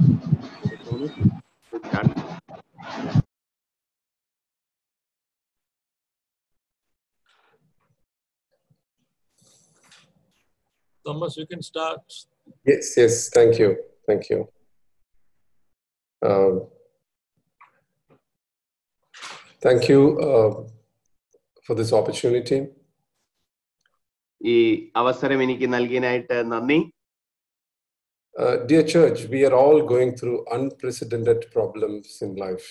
Thomas, you can start. Yes, yes. Thank you. Thank you. Um, thank you uh, for this opportunity. ഈ അവസരം എനിക്ക് നൽകിയതിനായിട്ട് നന്ദി Uh, dear church, we are all going through unprecedented problems in life.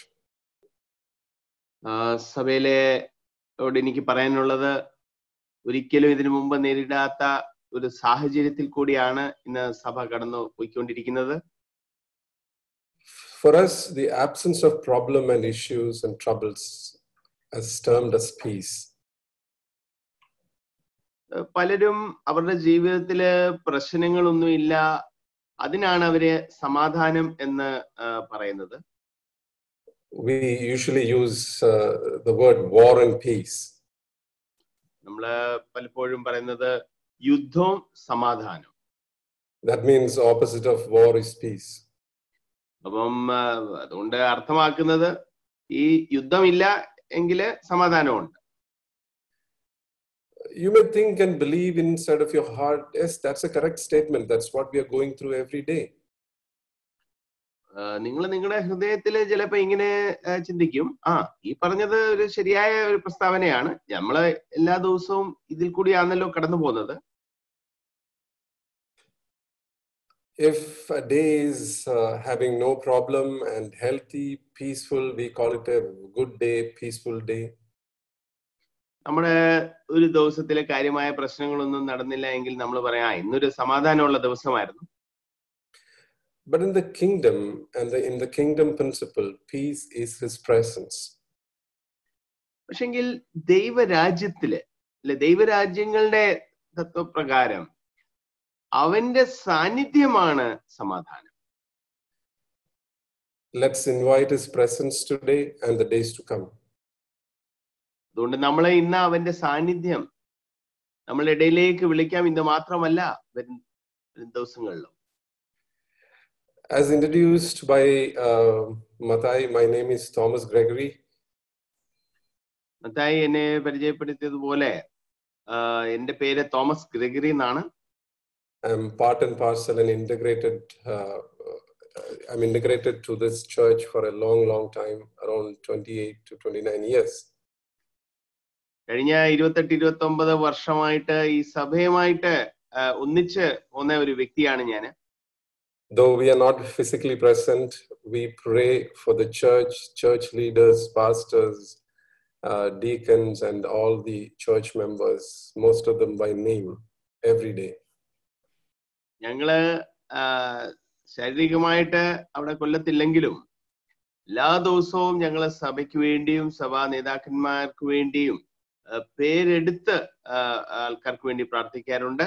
ആ, സഭയിലെ ോട് എനിക്ക് പറയാനുള്ളത് ഒരിക്കലും ഇതിനു മുമ്പ് നേരിടാത്ത ഒരു സാഹചര്യത്തിൽ കൂടിയാണ് ഇന്ന് സഭ കടന്നു പോയിക്കൊണ്ടിരിക്കുന്നത് For us, the absence of problem and issues and troubles is termed as peace. ഏഹ് പലരും അവരുടെ ജീവിതത്തില് പ്രശ്നങ്ങളൊന്നുമില്ല അതിനാണ് അവര് സമാധാനം എന്ന് ആ, പറയുന്നത് We usually use uh, the word war and peace. നമ്മള് പലപ്പോഴും പറയുന്നത് യുദ്ധവും സമാധാനം That means opposite of war is peace. അപ്പം ആ, അതുകൊണ്ട് അർത്ഥമാക്കുന്നത് ഈ യുദ്ധമില്ല എങ്കില് സമാധാനമുണ്ട് You may think and believe inside of your heart, yes, that's a correct statement. That's what we are going through every day. നിങ്ങൾ നിങ്ങളുടെ ഹൃദയത്തിൽ ചിലപ്പോ ഇങ്ങനെ ആ, ചിന്തിക്കും ആ ഈ പറഞ്ഞത് ഒരു ശരിയായ ഒരു പ്രസ്താവനയാണ് നമ്മള് എല്ലാ ദിവസവും ഇതിൽ കൂടിയാണല്ലോ കടന്നു പോകുന്നത് If a day is uh, having no problem and healthy, peaceful, we call it a good day, peaceful day. നമ്മുടെ ഒരു ദിവസത്തിലെ കാര്യമായ പ്രശ്നങ്ങളൊന്നും നടന്നില്ല എങ്കിൽ നമ്മൾ പറയാം "ആ, ഇന്നൊരു സമാധാനമുള്ള ദിവസമായിരുന്നു But in the kingdom and the, in the kingdom principle, peace is his presence. പക്ഷെങ്കിൽ ദൈവരാജ്യത്തില് അല്ലെ ദൈവരാജ്യങ്ങളുടെ തത്വപ്രകാരം അവന്റെ സാന്നിധ്യമാണ് സമാധാനം Let's invite his presence today and the days to come. അതുകൊണ്ട് നമ്മളെ ഇന്ന് അവന്റെ സാന്നിധ്യം നമ്മളുടെ ഇടയിലേക്ക് വിളിക്കാം ഇന്ന് മാത്രമല്ല വരും വരും ദിവസങ്ങളിലും As introduced by uh, Matai, my name is Thomas Gregory. Mathai എന്നെ പരിചയപ്പെടുത്തിയതുപോലെ ആ, എന്റെ പേര് തോമസ് ഗ്രെഗറി എന്നാണ് I'm part and parcel and integrated. Uh, I'm integrated to this church for a long, long time, around 28 to 29 years. കഴിഞ്ഞ ഇരുപത്തെട്ട് ഇരുപത്തി ഒമ്പത് വർഷമായിട്ട് ഈ സഭയുമായിട്ട് ആ, ഒന്നിച്ച് പോന്ന ഒരു വ്യക്തിയാണ് ഞാൻ Though we are not physically present, we pray for the church, church leaders, pastors, uh, deacons, and all the church members, most of them by name, every day. ഞങ്ങള് ആ, ശാരീരികമായിട്ട് അവിടെ കൊല്ലത്തില്ലെങ്കിലും എല്ലാ ദിവസവും ഞങ്ങൾ സഭയ്ക്ക് വേണ്ടിയും സഭാ നേതാക്കന്മാർക്ക് വേണ്ടിയും ആ, പേരെടുത്ത് ആ, ആൾക്കാർക്ക് വേണ്ടി പ്രാർത്ഥിക്കാറുണ്ട്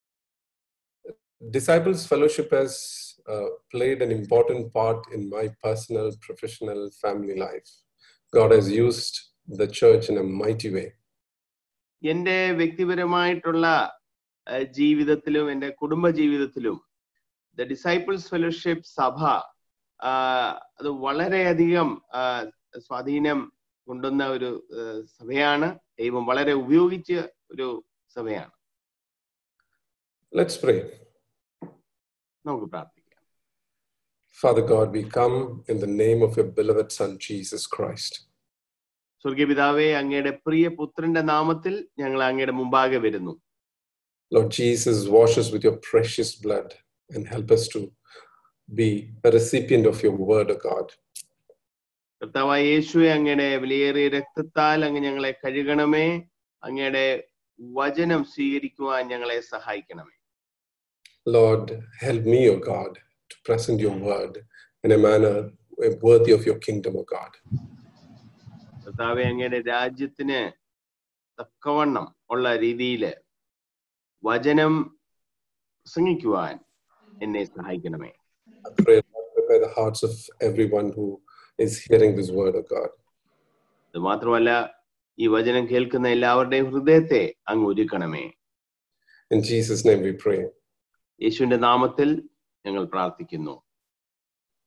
Disciples Fellowship has uh, played an important part in my personal, professional, family life. God has used the church in a mighty way. എൻ്റെ വ്യക്തിപരമായിട്ടുള്ള ആ, ജീവിതത്തിലും എൻ്റെ കുടുംബ ജീവിതത്തിലും ദ ഡിസൈപ്പിൾസ് ഫെലോഷിപ്പ് സഭ ആ, അത് വളരെയധികം ആ, സ്വാധീനം കൊണ്ടുവന്ന ഒരു ആ, സഭയാണ് ദൈവം വളരെ ഉപയോഗിച്ച ഒരു സഭയാണ് Let's pray. നമുക്ക് പ്രാർത്ഥിക്കാം Father God, we come in the name of your beloved Son, Jesus Christ. സ്വർഗീയ പിതാവേ അങ്ങയുടെ പ്രിയ പുത്രന്റെ നാമത്തിൽ ഞങ്ങൾ അങ്ങയുടെ മുമ്പാകെ വരുന്നു Lord Jesus, wash us with your precious blood and help us to be a recipient of your word, O God. കർത്താവായ യേശുവെ അങ്ങയുടെ വിലയേറിയ രക്തത്താൽ അങ്ങ് ഞങ്ങളെ കഴുകണമേ അങ്ങയുടെ വചനം സ്വീകരിക്കുവാൻ ഞങ്ങളെ സഹായിക്കണമേ Lord, help me, O God, to present your word in a manner worthy of your kingdom, O God. കർത്താവെ അങ്ങയുടെ രാജ്യത്തിന് തക്കവണ്ണം ഉള്ള രീതിയിൽ വചനം പ്രസംഗിക്കുവാൻ എന്നെ സഹായിക്കണമേ I pray, Lord, prepare the hearts of everyone who is hearing this word, O God. ഇത് മാത്രമല്ല ഈ വചനം കേൾക്കുന്ന എല്ലാവരുടെയും ഹൃദയത്തെ അങ്ങ് ഒരുക്കണമേ In Jesus' name we pray. യേശുവിന്റെ നാമത്തിൽ ഞങ്ങൾ പ്രാർത്ഥിക്കുന്നു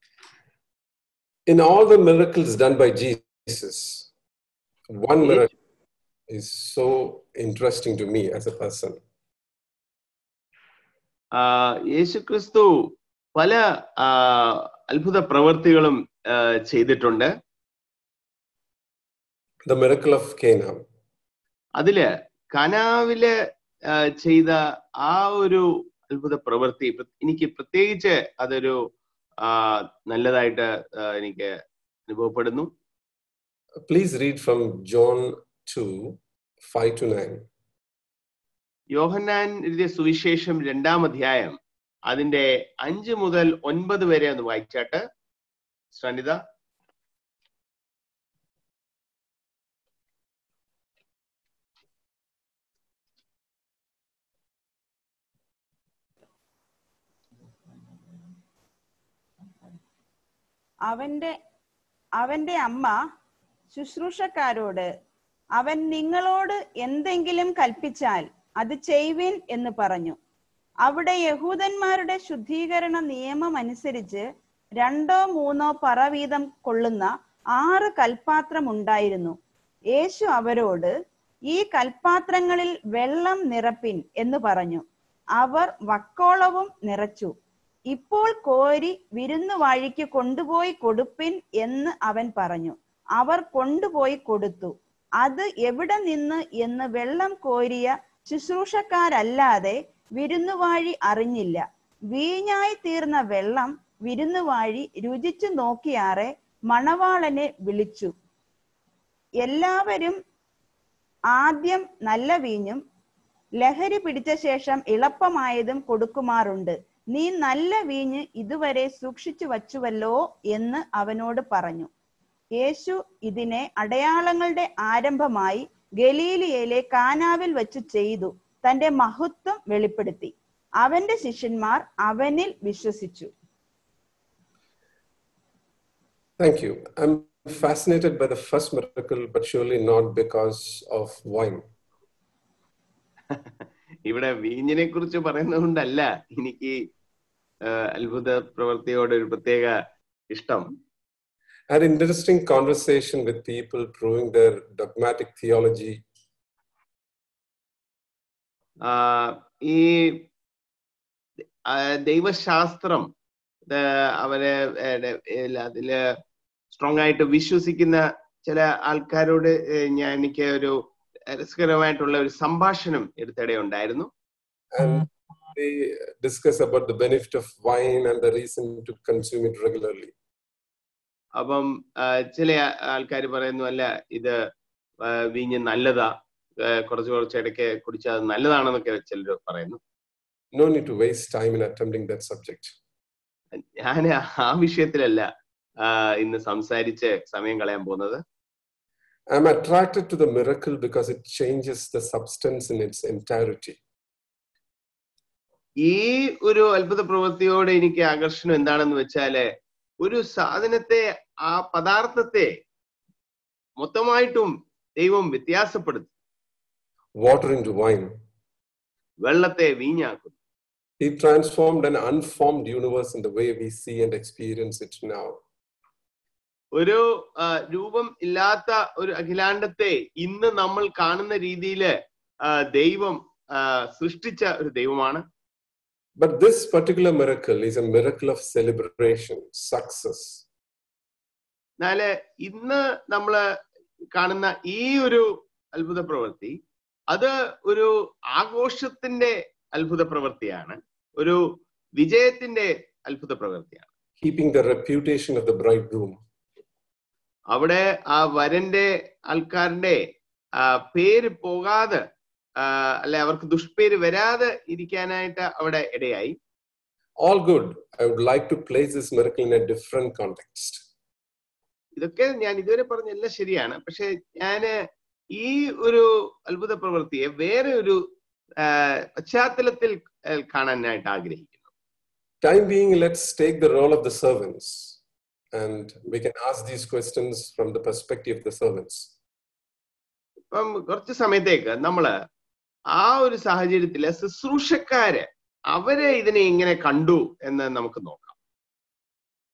In all the miracles done by Jesus, one Yes. miracle is so interesting to me as a person. ആ, യേശുക്രിസ്തു പല ആ, അത്ഭുത പ്രവൃത്തികളും ആ, ചെയ്തിട്ടുണ്ട് The miracle of Cana. അതില് കനാവില് ആ, ചെയ്ത ആ ഒരു അത്ഭുത പ്രവൃത്തി പ്ര- എനിക്ക് പ്രത്യേകിച്ച് അതൊരു ആ, നല്ലതായിട്ട് ആ, എനിക്ക് അനുഭവപ്പെടുന്നു Please read from John 2 5 to 9. യോഹന്നാൻ എഴുതിയ സുവിശേഷം രണ്ടാം അധ്യായം അതിന്റെ അഞ്ച് മുതൽ ഒൻപത് വരെ ഒന്ന് വായിച്ചാട്ട് സനിത അവന്റെ അവന്റെ അമ്മ ശുശ്രൂഷക്കാരോട് അവൻ നിങ്ങളോട് എന്തെങ്കിലും കൽപ്പിച്ചാൽ അത് ചെയ്വിൻ എന്ന് പറഞ്ഞു അവിടെ യഹൂദന്മാരുടെ ശുദ്ധീകരണ നിയമം അനുസരിച്ച് രണ്ടോ മൂന്നോ പറ വീതം കൊള്ളുന്ന ആറ് കൽപാത്രം ഉണ്ടായിരുന്നു യേശു അവരോട് ഈ കൽപാത്രങ്ങളിൽ വെള്ളം നിറപ്പിൻ എന്ന് പറഞ്ഞു അവർ വക്കോളവും നിറച്ചു ഇപ്പോൾ കോരി വിരുന്നുവാഴിക്ക് കൊണ്ടുപോയി കൊടുപ്പിൻ എന്ന് അവൻ പറഞ്ഞു അവർ കൊണ്ടുപോയി കൊടുത്തു അത് എവിടെ നിന്ന് എന്ന് വെള്ളം കോരിയ ശുശ്രൂഷക്കാരല്ലാതെ വിരുന്നുവാഴി അറിഞ്ഞില്ല വീഞ്ഞായി തീർന്ന വെള്ളം വിരുന്നുവാഴി രുചിച്ചു നോക്കിയാറെ മണവാളനെ വിളിച്ചു എല്ലാവരും ആദ്യം നല്ല വീഞ്ഞും ലഹരി പിടിച്ച ശേഷം ഇളപ്പമായതും കൊടുക്കുമാറുണ്ട് നീ നല്ല വീഞ്ഞ് ഇതുവരെ സൂക്ഷിച്ചു വച്ചുവല്ലോ എന്ന് അവനോട് പറഞ്ഞു യേശു ഇതിനെ അടയാളങ്ങളുടെ ആരംഭമായി ഗലീലിയയിലെ കാനാവിൽ വെച്ച് ചെയ്തു തന്റെ മഹത്വം വെളിപ്പെടുത്തി അവന്റെ ശിഷ്യന്മാർ അവനിൽ വിശ്വസിച്ചു Thank you. I'm fascinated by the first miracle, but surely not because of wine. ഇവിടെ വീഞ്ഞിനെ കുറിച്ച് പറയുന്നതുകൊണ്ടല്ല എനിക്ക് ആ, അത്ഭുത പ്രവൃത്തിയോട് ഒരു പ്രത്യേക ഇഷ്ടം I had an interesting conversation with people proving their dogmatic theology. ആ, ഈ ആ, ദൈവശാസ്ത്രം ഇത് അവര് ഏടെ, ഏല, അതില് സ്ട്രോങ് ആയിട്ട് വിശ്വസിക്കുന്ന ചില ആൾക്കാരോട് ഏ, ഞാൻ എനിക്ക് ഒരു രസകരമായിട്ടുള്ള ഒരു സംഭാഷണം എടുത്തിടെ ഉണ്ടായിരുന്നു And they discuss about the benefit of wine and the reason to consume it regularly. അപ്പം ആ, ചില ആൾക്കാർ പറയുന്നു അല്ല ഇത് ആ, വീഞ്ഞ് നല്ലതാ ആ, കുറച്ച് കുറച്ച് ഇടയ്ക്ക് കുടിച്ചാൽ അത് നല്ലതാണെന്നൊക്കെ ചിലർ പറയുന്നു No need to waste time in attempting that subject. ഞാൻ ആ വിഷയത്തിലല്ല ആ, ഇന്ന് സംസാരിച്ച് സമയം കളയാൻ പോകുന്നത് I'm attracted to the miracle because it changes the substance in its entirety. ഈ ഒരു അത്ഭുത പ്രവൃത്തിയോട് എനിക്ക് ആകർഷണം എന്താണെന്ന് വെച്ചാല് ഒരു സാധനത്തെ ആ പദാർത്ഥത്തെ മൊത്തമായിട്ടും ദൈവം വ്യത്യാസപ്പെടുത്തി Water into wine. വെള്ളത്തെ വീഞ്ഞാക്കുന്നു He transformed an unformed universe in the way we see and experience it now. ഒരു ആ, രൂപം ഇല്ലാത്ത ഒരു അഖിലാണ്ടത്തെ ഇന്ന് നമ്മൾ കാണുന്ന രീതിയിൽ ദൈവം ആ, സൃഷ്ടിച്ച ഒരു ദൈവമാണ് But this particular miracle is a miracle of celebration, success. എന്നാല് ഇന്ന് നമ്മള് കാണുന്ന ഈ ഒരു അത്ഭുത പ്രവൃത്തി അത് ഒരു ആഘോഷത്തിന്റെ അത്ഭുത പ്രവൃത്തിയാണ് ഒരു വിജയത്തിന്റെ അത്ഭുത പ്രവൃത്തിയാണ് keeping the reputation of the bridegroom. അവിടെ ആ വരന്റെ ആൾക്കാരുടെ ആ, പേര് പോകാതെ ആ, അല്ലെ അവർക്ക് ദുഷ്പേര് വരാതെ ഇരിക്കാനായിട്ട് അവിടെ ഇടയായി All good. I would like to place this miracle in a different context. ഇതൊക്കെ ഞാൻ ഇതുവരെ പറഞ്ഞ എല്ലാം ശരിയാണ് പക്ഷെ ഞാന് ഈ ഒരു അത്ഭുത പ്രവൃത്തിയെ വേറെ ഒരു ആ, പശ്ചാത്തലത്തിൽ ആ, കാണാനായിട്ട് ആഗ്രഹിക്കുന്നു Time being, let's take the role of the servants and we can ask these questions from the perspective of the servants. ഇപ്പം കുറച്ച് സമയത്തേക്ക് നമ്മള് ആ ഒരു സാഹചര്യത്തില് ശുശ്രൂഷക്കാര് അവരെ ഇതിനെ എങ്ങനെ കണ്ടു എന്ന് നമുക്ക് നോക്കാം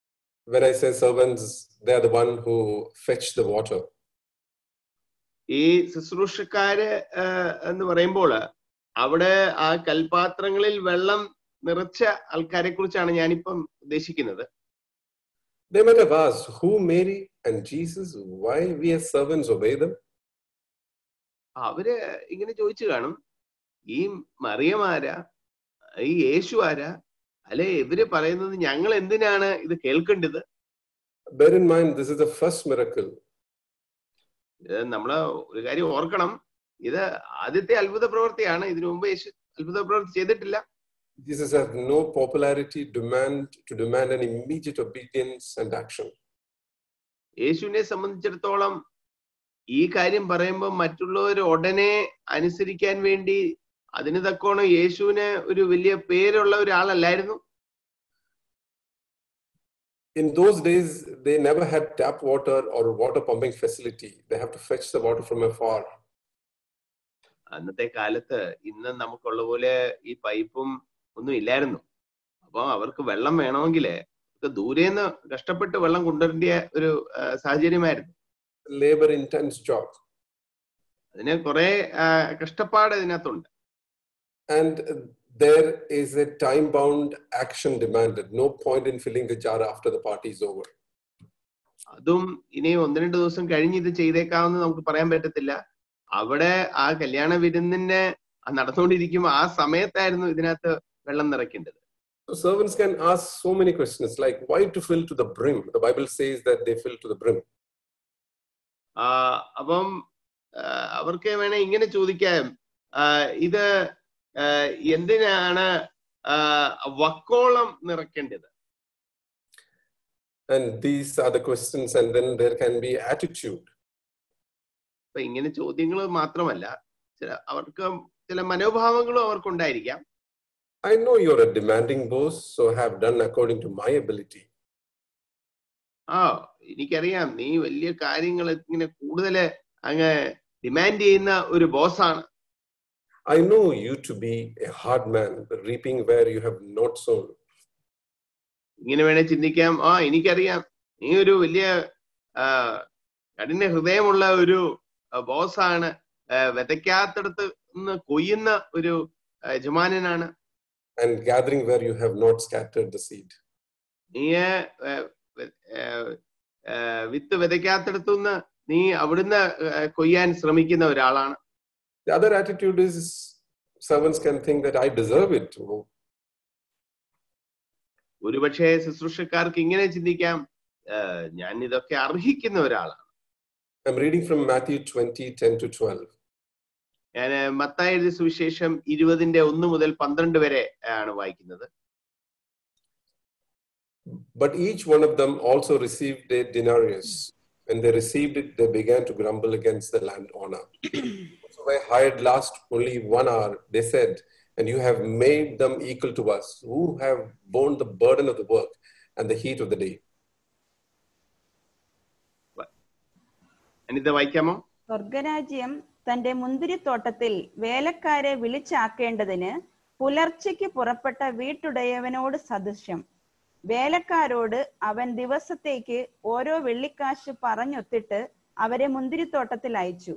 When I say servants, they are the one who fetch the water. ഈ ശുശ്രൂഷക്കാര് ആഹ് എന്ന് പറയുമ്പോൾ അവിടെ ആ കൽപാത്രങ്ങളിൽ വെള്ളം നിറച്ച ആൾക്കാരെ കുറിച്ചാണ് ഞാനിപ്പം ഉദ്ദേശിക്കുന്നത് They might have asked, Who, Mary and Jesus? Why we as servants obey them? അവര് ഇങ്ങനെ ചോദിച്ചു കാണും ഈ മറിയമാരാ ഈ യേശു ആരാ അല്ലെ ഇവര് പറയുന്നത് ഞങ്ങൾ എന്തിനാണ് ഇത് കേൾക്കേണ്ടത് Bear in mind, this is the first miracle. ഇത് നമ്മള് ഒരു കാര്യം ഓർക്കണം ഇത് ആദ്യത്തെ അത്ഭുത പ്രവൃത്തിയാണ് ഇതിനു മുമ്പ് യേശു അത്ഭുത പ്രവൃത്തി ചെയ്തിട്ടില്ല Jesus has no popularity demand to demand an immediate obedience and action. യേശുവിനെ സംബന്ധിച്ചിടത്തോളം ഈ കാര്യം പറയുമ്പോൾ മറ്റുള്ളവർ ഉടനെ അനുസരിക്കാൻ വേണ്ടി അതിന് തക്കോണം യേശുവിന് ഒരു വലിയ പേരുള്ള ഒരാളല്ലായിരുന്നു In those days, they never had tap water or water pumping facility. They have to fetch the water from afar. അന്നത്തെ കാലത്ത് ഇന്ന് നമുക്കുള്ള പോലെ ഈ പൈപ്പും ഒന്നും ഇല്ലായിരുന്നു അപ്പൊ അവർക്ക് വെള്ളം വേണമെങ്കിൽ ദൂരേന്ന് കഷ്ടപ്പെട്ട് വെള്ളം കൊണ്ടുവരേണ്ട ഒരു ആ, സാഹചര്യമായിരുന്നു Labor intense job. അതിന് കുറെ ആ, കഷ്ടപ്പാട് ഇതിനകത്തുണ്ട് And there is a time bound action demanded. No point in filling the jar after the party is over. അതും ഇനി ഒന്ന് രണ്ട് ദിവസം കഴിഞ്ഞ് ഇത് ചെയ്തേക്കാമെന്ന് നമുക്ക് പറയാൻ പറ്റത്തില്ല അവിടെ ആ കല്യാണ വിരുന്നിന്റെ ആ നടന്നുകൊണ്ടിരിക്കുമ്പോൾ ആ സമയത്തായിരുന്നു ഇതിനകത്ത് വെള്ളം നിറയ്ക്കേണ്ടത് So servants can ask so many questions like why to fill to the brim? The Bible says that they fill to the brim. ആ അപ്പം ആ, അവർക്ക് വേണേ ഇങ്ങനെ ചോദിക്കാം ആ, ഇത് ആ, എന്തിനാണ് ആ, വക്കോളം നിറയ്ക്കേണ്ടത് And these are the questions, and then there can be attitude. അപ്പൊ ഇങ്ങനെ ചോദ്യങ്ങൾ മാത്രമല്ല ചില അവർക്ക് ചില മനോഭാവങ്ങളും അവർക്കുണ്ടായിരിക്കാം I know you're a demanding boss, so have done according to my ability. ആ എനിക്കറിയാം നീ വലിയ കാര്യങ്ങൾ ഇങ്ങനെ കൂടുതൽ അങ്ങ് ഡിമാൻഡ് ചെയ്യുന്ന ഒരു ബോസാണ് I know you to be a hard man, reaping where you have not sown. ഇങ്ങനെ വേണേ ചിന്തിക്കാം ആ എനിക്കറിയാം നീ ഒരു വലിയ ആ, കഠിന ഹൃദയമുള്ള ഒരു ബോസാണ് വിതയ്ക്കാത്തടത്ത് നിന്ന് കൊയ്യുന്ന ഒരു ആ, യജമാനനാണ് and gathering where you have not scattered the seed. നീ ആ, വെ- ആ, ആ, വിത്ത് വിതയ്ക്കാത്തടത്തുനിന്ന് നീ അവിടുന്ന് ആ, കൊയ്യാൻ ശ്രമിക്കുന്ന ഒരാളാണ് The other attitude is servants can think that I deserve it. Oh, ഒരുപക്ഷെ ശുശ്രൂഷക്കാർക്ക് ഇങ്ങനെ ചിന്തിക്കാം ആ, ഞാൻ ഇതൊക്കെ അർഹിക്കുന്ന ഒരാളാണ് I'm reading from Matthew 20 10 to 12. ഞാൻ മത്തായി എഴുതിയ സുവിശേഷം ഇരുപതിന്റെ ഒന്ന് മുതൽ പന്ത്രണ്ട് വരെ ആണ് വായിക്കുന്നത് But each one of them also received a denarius. When they received it, they began to grumble against the landowner. so I hired last only one hour, they said, and you have made them equal to us, who have borne the burden of the work and the heat of the day. Anitha വായിക്കാമോ സ്വർഗരാജ്യം തന്റെ മുന്തിരിത്തോട്ടത്തിൽ വേലക്കാരെ വിളിച്ചാക്കേണ്ടതിന് പുലർച്ചയ്ക്ക് പുറപ്പെട്ട വീട്ടുടയവനോട് സദൃശ്യം വേലക്കാരോട് അവൻ ദിവസത്തേക്ക് ഓരോ വെള്ളിക്കാശ് പറഞ്ഞൊത്തിട്ട് അവരെ മുന്തിരിത്തോട്ടത്തിൽ അയച്ചു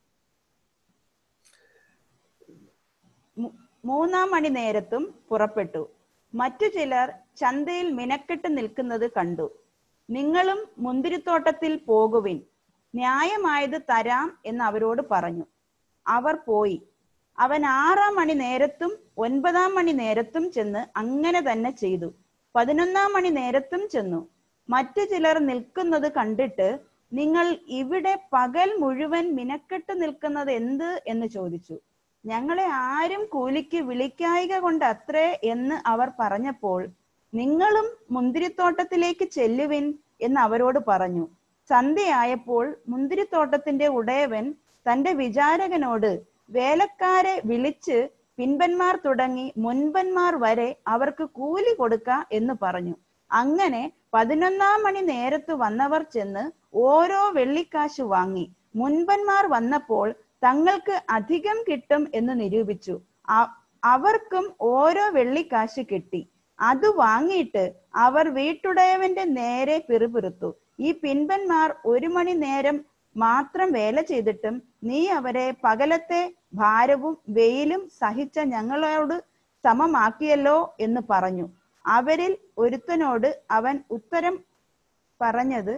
മൂ- മൂന്നാം മണി നേരത്തും പുറപ്പെട്ടു മറ്റു ചിലർ ചന്തയിൽ മിനക്കെട്ട് നിൽക്കുന്നത് കണ്ടു നിങ്ങളും മുന്തിരിത്തോട്ടത്തിൽ പോകുവിൻ ന്യായമായത് തരാം എന്ന് അവരോട് പറഞ്ഞു അവർ പോയി അവൻ ആറാം മണി നേരത്തും ഒൻപതാം മണി നേരത്തും ചെന്ന് അങ്ങനെ തന്നെ ചെയ്തു പതിനൊന്നാം മണി നേരത്തും ചെന്നു മറ്റു ചിലർ നിൽക്കുന്നത് കണ്ടിട്ട് നിങ്ങൾ ഇവിടെ പകൽ മുഴുവൻ മിനക്കെട്ട് നിൽക്കുന്നത് എന്ത് എന്ന് ചോദിച്ചു ഞങ്ങളെ ആരും കൂലിക്ക് വിളിക്കായിക കൊണ്ട് അത്രേ എന്ന് അവർ പറഞ്ഞപ്പോൾ നിങ്ങളും മുന്തിരിത്തോട്ടത്തിലേക്ക് ചെല്ലുവിൻ എന്ന് അവരോട് പറഞ്ഞു സന്ധ്യയായപ്പോൾ മുന്തിരിത്തോട്ടത്തിന്റെ ഉടയവൻ തന്റെ വിചാരകനോട് വേലക്കാരെ വിളിച്ച് പിൻപന്മാർ തുടങ്ങി മുൻപന്മാർ വരെ അവർക്ക് കൂലി കൊടുക്ക എന്ന് പറഞ്ഞു അങ്ങനെ പതിനൊന്നാം മണി നേരത്ത് വന്നവർ ചെന്ന് ഓരോ വെള്ളിക്കാശ് വാങ്ങി മുൻപന്മാർ വന്നപ്പോൾ തങ്ങൾക്ക് അധികം കിട്ടും എന്ന് നിരൂപിച്ചു അ- അവർക്കും ഓരോ വെള്ളിക്കാശ് കിട്ടി അത് വാങ്ങിയിട്ട് അവർ വീട്ടുടയവന്റെ നേരെ പിറുപിറുത്തു ഈ പിൻപന്മാർ ഒരു മണി നേരം മാത്രം വേല ചെയ്തിട്ടും നീ അവരെ പകലത്തെ ഭാരവും വെയിലും സഹിച്ച ഞങ്ങളോട് സമമാക്കിയല്ലോ എന്ന് പറഞ്ഞു അവരിൽ ഒരുത്തനോട് അവൻ ഉത്തരം പറഞ്ഞത്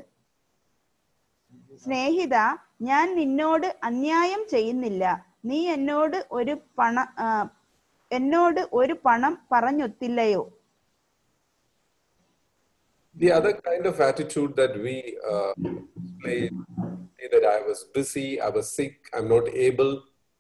സ്നേഹിത ഞാൻ നിന്നോട് അന്യായം ചെയ്യുന്നില്ല നീ എന്നോട് ഒരു പണ ആ, എന്നോട് ഒരു പണം പറഞ്ഞൊത്തില്ലയോ The other kind of attitude that we uh, display say that I was busy, I was sick, I'm not able.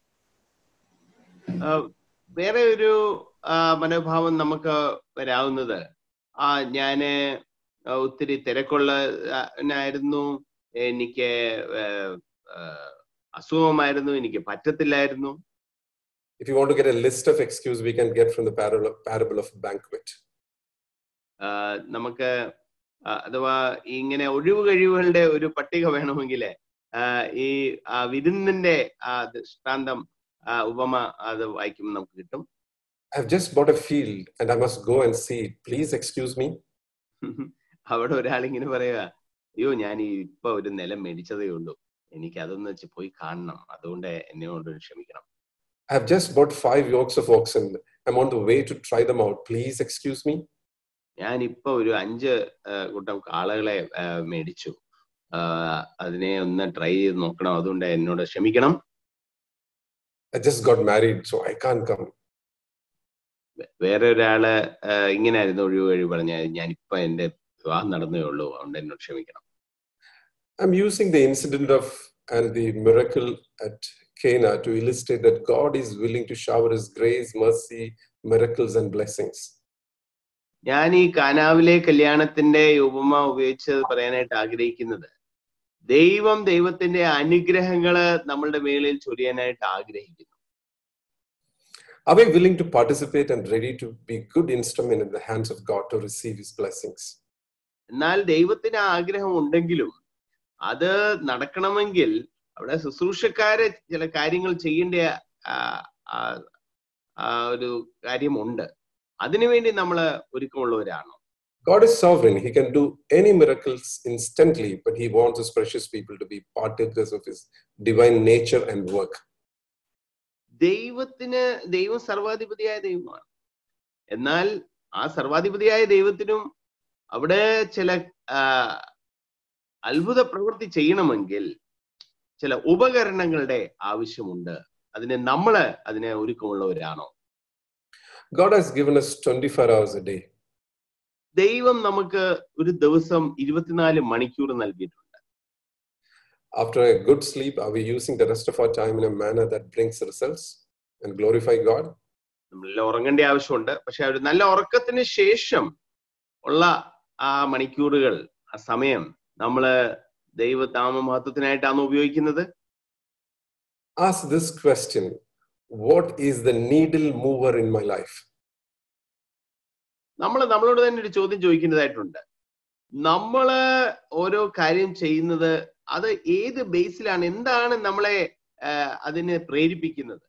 ആ, വേറെ ഒരു ആ, മനോഭാവം നമുക്ക് വരാവുന്നത് ആ ഞാന് ആ, ഒത്തിരി തിരക്കുള്ള ആ, നായിരുന്നു എനിക്ക് ആ, ആ, അസുഖമായിരുന്നു എനിക്ക് പറ്റത്തില്ലായിരുന്നു If you want to get a list of excuse, we can get from the parable, parable of banquet. ആ, നമുക്ക് ആ, അഥവാ ഇങ്ങനെ ഒഴിവ് കഴിവുകളുടെ ഒരു പട്ടിക വേണമെങ്കിൽ ഈ ആ, വിരുന്നിന്റെ ആ ദൃഷ്ടാന്തം ആ, ഉപമ അത് വായിക്കുമ്പോൾ നമുക്ക് കിട്ടും I've just bought a field and I must go and see it. Please excuse me. അവിടെ ഒരാൾ ഇങ്ങനെ പറയുക അയ്യോ ഞാൻ ഈ ഇപ്പൊ ഒരു നിലം മേടിച്ചതേ ഉള്ളൂ എനിക്ക് അതൊന്ന് വെച്ച് പോയി കാണണം അതുകൊണ്ട് എന്നോട് ക്ഷമിക്കണം I've just bought five yokes of oxen. I'm on the way to try them out. Please excuse me. ഞാൻ ഇപ്പൊ ഒരു അഞ്ച് ആ, കൂട്ടം കാളകളെ ആ, മേടിച്ചു ആ, അതിനെ ഒന്ന് ട്രൈ ചെയ്ത് നോക്കണം അതുകൊണ്ട് എന്നോട് ക്ഷമിക്കണം I just got married, so I can't come. വേറെ ഒരാള് ആ, ഇങ്ങനെയായിരുന്നു ഒഴിവ് കഴിവ് പറഞ്ഞ ഞാൻ ഇപ്പൊ എന്റെ വിവാഹം നടന്നേ ഉള്ളൂ അതുകൊണ്ട് എന്നോട് ക്ഷമിക്കണം I'm using the incident of and the miracle at Cana to illustrate that God is willing to shower His grace, mercy, miracles, and blessings. ഞാൻ ഈ കാനാവിലെ കല്യാണത്തിന്റെ ഉപമ ഉപയോഗിച്ച് പറയാനായിട്ട് ആഗ്രഹിക്കുന്നത് ദൈവം ദൈവത്തിന്റെ അനുഗ്രഹങ്ങള് നമ്മളുടെ മേളിൽ ചൊരിയാനായിട്ട് ആഗ്രഹിക്കുന്നു Are we willing to participate and ready to be good instrument in the hands of God to receive His blessings? എന്നാൽ ദൈവത്തിന് ആ ആഗ്രഹം ഉണ്ടെങ്കിലും അത് നടക്കണമെങ്കിൽ അവിടെ ശുശ്രൂഷക്കാരെ ചില കാര്യങ്ങൾ ചെയ്യേണ്ട ആ, ആ, ആ ഒരു കാര്യമുണ്ട് അതിനുവേണ്ടി നമ്മൾ ഒരുക്കമുള്ളവരാണോ God is sovereign. He can do any miracles instantly, but He wants His precious people to be partakers of His divine nature and work. ദൈവത്തിന് ദൈവം സർവാധിപതിയായ ദൈവമാണ് എന്നാൽ ആ സർവാധിപതിയായ ദൈവത്തിനും അവിടെ ചില ആ, അത്ഭുത പ്രവൃത്തി ചെയ്യണമെങ്കിൽ ചില ഉപകരണങ്ങളുടെ ആവശ്യമുണ്ട് അതിന് നമ്മള് അതിനെ ഒരുക്കമുള്ളവരാണോ God has given us 24 hours a day. ദൈവം നമുക്ക് ഒരു ദിവസം ഇരുപത്തിനാല് മണിക്കൂർ നൽകിയിട്ടുണ്ട് After a good sleep, are we using the rest of our time in a manner that brings results and glorify God? നമ്മളെല്ലാം ഉറങ്ങേണ്ട ആവശ്യമുണ്ട് പക്ഷെ ഒരു നല്ല ഉറക്കത്തിന് ശേഷം ഉള്ള ആ മണിക്കൂറുകൾ ആ സമയം നമ്മള് ദൈവതാമ മഹത്വത്തിനായിട്ടാണ് ഉപയോഗിക്കുന്നത് Ask this question What is the needle mover in my life? നമ്മൾ നമ്മളോട് തന്നെ ഒരു ചോദ്യം ചോദിക്കേണ്ടതായിട്ടുണ്ട് നമ്മള് ഓരോ കാര്യം ചെയ്യുന്നത് അത് ഏത് ബേസിലാണ് എന്താണ് നമ്മളെ ആ, അതിന് പ്രേരിപ്പിക്കുന്നത്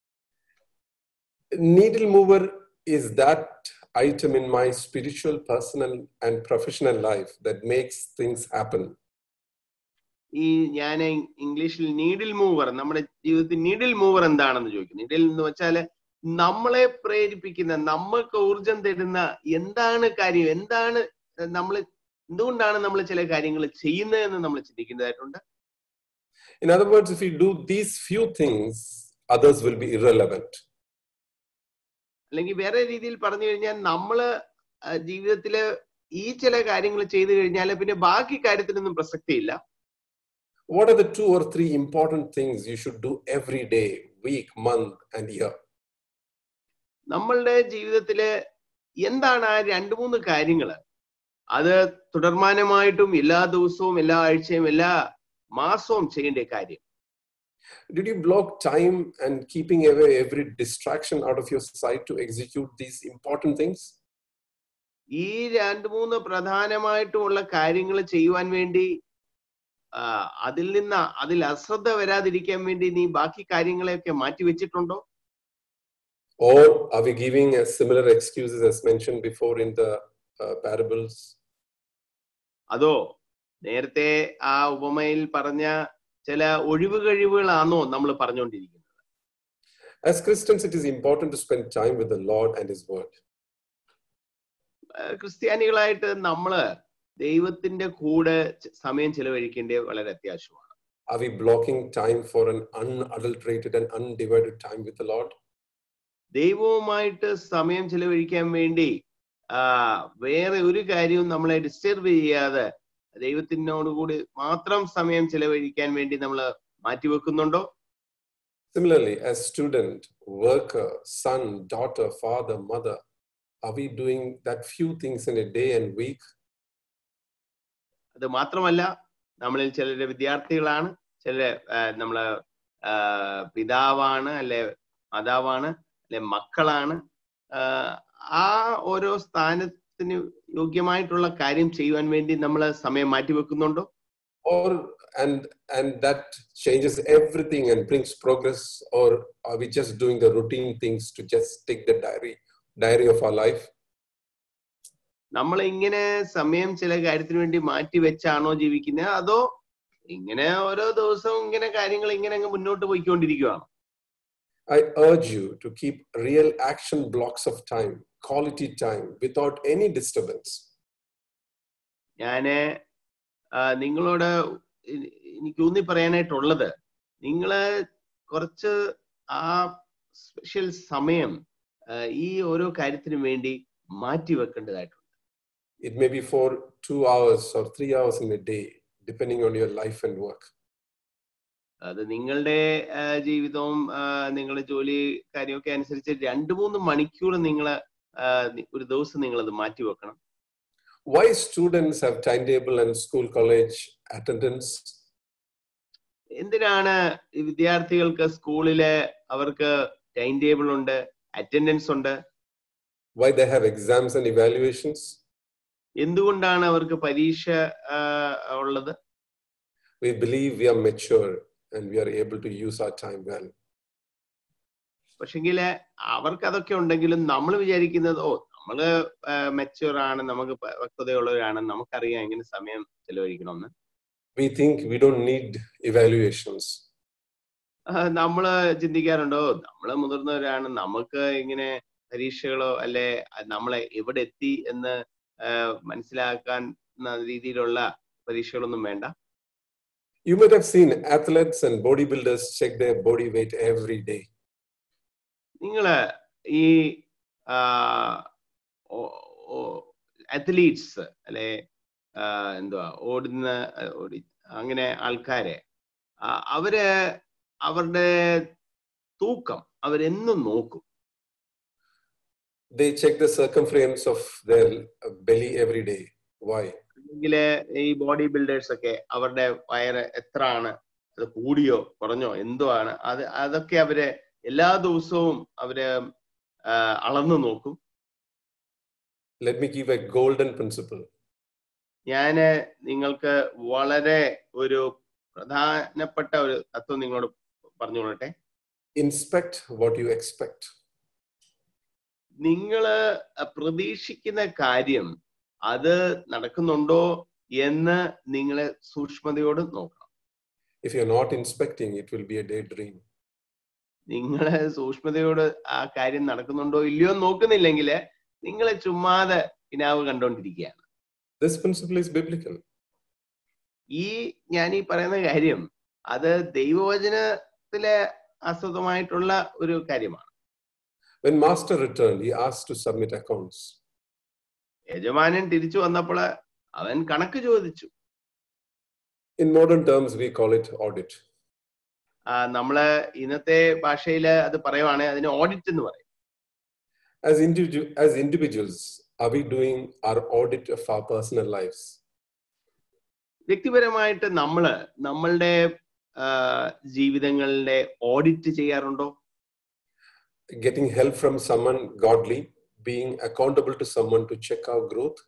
Needle mover is that item in my spiritual, personal, and professional life that makes things happen. ഈ ഞാൻ ഇംഗ്ലീഷിൽ നീഡിൽ മൂവർ നമ്മുടെ ജീവിതത്തിൽ നീഡിൽ മൂവർ എന്താണെന്ന് ചോദിക്കും നീഡിൽ എന്ന് വെച്ചാല് നമ്മളെ പ്രേരിപ്പിക്കുന്ന നമ്മൾക്ക് ഊർജം തരുന്ന എന്താണ് കാര്യം എന്താണ് നമ്മൾ എന്തുകൊണ്ടാണ് നമ്മൾ ചില കാര്യങ്ങൾ ചെയ്യുന്നതെന്ന് നമ്മൾ ചിന്തിക്കേണ്ടതായിട്ടുണ്ട് In other words, if we do these few things, others will be irrelevant. അല്ലെങ്കിൽ വേറെ രീതിയിൽ പറഞ്ഞു കഴിഞ്ഞാൽ നമ്മള് ആ, ജീവിതത്തില് ഈ ചില കാര്യങ്ങൾ ചെയ്തു കഴിഞ്ഞാൽ പിന്നെ ബാക്കി കാര്യത്തിനൊന്നും പ്രസക്തിയില്ല What are the two or three important things you should do every day, week, month, and year? നമ്മളുടെ ജീവിതത്തില് എന്താണ് ആ രണ്ട് മൂന്ന് കാര്യങ്ങള് അത് തുടർമാനമായിട്ടും എല്ലാ ദിവസവും എല്ലാ ആഴ്ചയും എല്ലാ മാസവും ചെയ്യേണ്ട കാര്യം Did you block time and keeping away every distraction out of your sight to execute these important things? ഈ രണ്ട് മൂന്ന് പ്രധാനമായിട്ടുമുള്ള കാര്യങ്ങൾ ചെയ്യുവാൻ വേണ്ടി ആ, അതിൽ നിന്ന് അതിൽ അശ്രദ്ധ വരാതിരിക്കാൻ വേണ്ടി നീ ബാക്കി കാര്യങ്ങളെയൊക്കെ മാറ്റി വെച്ചിട്ടുണ്ടോ Or are we giving a similar excuses as mentioned before in the uh, parables? അതോ നേരത്തെ ആ ഉപമയിൽ പറഞ്ഞ ചില ഒഴിവ് കഴിവുകളാണോ നമ്മൾ പറഞ്ഞുകൊണ്ടിരിക്കുന്നത് As Christians, it is important to spend time with the Lord and His Word. ഏർ ക്രിസ്ത്യാനികളായിട്ട് നമ്മള് ദൈവത്തിന്റെ കൂടെ ച- സമയം ചെലവഴിക്കേണ്ടത് വളരെ അത്യാവശ്യമാണ് Are we blocking time for an unadulterated and undivided time with the Lord? ദൈവവുമായിട്ട് സമയം ചെലവഴിക്കാൻ വേണ്ടി ആ വേറെ ഒരു കാര്യവും നമ്മളെ ഡിസ്റ്റർബ് ചെയ്യാതെ ദൈവത്തിനോട് കൂടി മാത്രം സമയം ചെലവഴിക്കാൻ വേണ്ടി നമ്മൾ മാറ്റിവെക്കുന്നുണ്ടോ Similarly, as student, worker, son, daughter, father, mother, are we doing that few things in a day and week? അത് മാത്രമല്ല നമ്മളിൽ ചിലര് വിദ്യാർത്ഥികളാണ് ചിലര് ആ, നമ്മള് ആ, പിതാവാണ് അല്ലെ മാതാവാണ് അല്ലെ മക്കളാണ് ആ, ആ ഓരോ സ്ഥാനത്തിന് യോഗ്യമായിട്ടുള്ള കാര്യം ചെയ്യുവാൻ വേണ്ടി നമ്മൾ സമയം മാറ്റിവെക്കുന്നുണ്ടോ Or and and that changes everything and brings progress, or are we just doing the routine things to just take the diary diary of our life? നമ്മൾ ഇങ്ങനെ സമയം ചില കാര്യത്തിന് വേണ്ടി മാറ്റി വെച്ചാണോ ജീവിക്കുന്നത് അതോ ഇങ്ങനെ ഓരോ ദിവസവും ഇങ്ങനെ കാര്യങ്ങൾ ഇങ്ങനെ അങ്ങ് മുന്നോട്ട് പോയിക്കൊണ്ടിരിക്കുകയാണോ I urge you to keep real action blocks of time, quality time, without any disturbance. ഞാന് ആ, നിങ്ങളോട് എ- എനിക്ക് ഊന്നി പറയാനായിട്ടുള്ളത് നിങ്ങള് കുറച്ച് ആ സ്പെഷ്യൽ സമയം ആ, ഈ ഓരോ കാര്യത്തിനും വേണ്ടി മാറ്റി വെക്കേണ്ടതായിട്ടുണ്ട് It may be for two hours or three hours in a day, depending on your life and work. അത് നിങ്ങളുടെ ആ, ജീവിതവും ആ, നിങ്ങളുടെ ജോലി കാര്യമൊക്കെ അനുസരിച്ച് രണ്ട് മൂന്ന് മണിക്കൂർ നിങ്ങൾ ഒരു ദിവസം നിങ്ങൾ അത് മാറ്റി വെക്കണം Why students have timetable and school college attendance? എന്തിനാണ് ഈ വിദ്യാർത്ഥികൾക്ക് സ്കൂളില് അവർക്ക് ടൈം ടേബിൾ ഉണ്ട് അറ്റൻഡൻസ് ഉണ്ട് Why they have exams and evaluations? എന്തുകൊണ്ടാണ് അവർക്ക് പരീക്ഷ ആ, ഉള്ളത് We believe we are mature and we are able to use our time well. പക്ഷെങ്കിൽ അവർക്ക് അതൊക്കെ ഉണ്ടെങ്കിലും നമ്മൾ വിചാരിക്കുന്നത് ഓ നമ്മള് മെച്ചുവർ ആണ് നമുക്ക് പ- പക്വതയുള്ളവരാണ് നമുക്കറിയാം എങ്ങനെ സമയം ചെലവഴിക്കണമെന്ന് We think we don't need evaluations. ആ, നമ്മള് ചിന്തിക്കാറുണ്ടോ നമ്മള് മുതിർന്നവരാണ് നമുക്ക് ഇങ്ങനെ പരീക്ഷകളോ അല്ലെ നമ്മളെ എവിടെ എത്തി എന്ന് ആ, മനസ്സിലാക്കാൻ ന്ന രീതിയിലുള്ള പരീക്ഷകളൊന്നും വേണ്ട You might have seen athletes and bodybuilders check their body weight every day. നിങ്ങള് ഈ അത്ലീറ്റ്സ് അല്ലെ ആ, എന്തുവാ ഓടുന്ന ആ, ഓടി അങ്ങനെ ആൾക്കാരെ ആ, അവര് അവരുടെ തൂക്കം അവരെന്നും നോക്കും They check the circumference of their belly every day. Why? അല്ലെങ്കിൽ ഈ ബോഡി ബിൽഡേഴ്സ് ഒക്കെ അവരുടെ വയറ് എത്ര ആണ് അത് കൂടിയോ കുറഞ്ഞോ എന്തോ ആണ് അത് അതൊക്കെ അവര് എല്ലാ ദിവസവും അവര് ആ, അളന്നു നോക്കും Let me give a golden principle. ഞാന് നിങ്ങൾക്ക് വളരെ ഒരു പ്രധാനപ്പെട്ട ഒരു തത്വം നിങ്ങളോട് പറഞ്ഞുകൊള്ളട്ടെ Inspect what you expect. നിങ്ങള് പ്രതീക്ഷിക്കുന്ന കാര്യം അത് നടക്കുന്നുണ്ടോ എന്ന് നിങ്ങളെ സൂക്ഷ്മതയോട് നോക്കണം If you're not inspecting, it will be a daydream. നിങ്ങള് സൂക്ഷ്മതയോട് ആ കാര്യം നടക്കുന്നുണ്ടോ ഇല്ലയോ എന്ന് നോക്കുന്നില്ലെങ്കിൽ നിങ്ങളെ ചുമ്മാതെ കിനാവ് കണ്ടോണ്ടിരിക്കുകയാണ് This principle is biblical. ഈ ഞാൻ ഈ പറയുന്ന കാര്യം അത് ദൈവവചനത്തിലെ ആസ്പദമായിട്ടുള്ള ഒരു കാര്യമാണ് When master returned, he asked to submit accounts. യജമാനൻ തിരിച്ചു വന്നപ്പോൾ അവൻ കണക്ക് ചോദിച്ചു In modern terms, we call it audit. ആ, നമ്മള് ഇന്നത്തെ ഭാഷയിൽ അത് പറയുവാണ് അതിന് ഓഡിറ്റ് എന്ന് പറയും As, individu- as individuals, are we doing our audit of our personal lives? വ്യക്തിപരമായിട്ട് നമ്മള് നമ്മളുടെ ആ, ജീവിതങ്ങളുടെ ഓഡിറ്റ് ചെയ്യാറുണ്ടോ Getting help from someone godly, being accountable to someone to check our growth?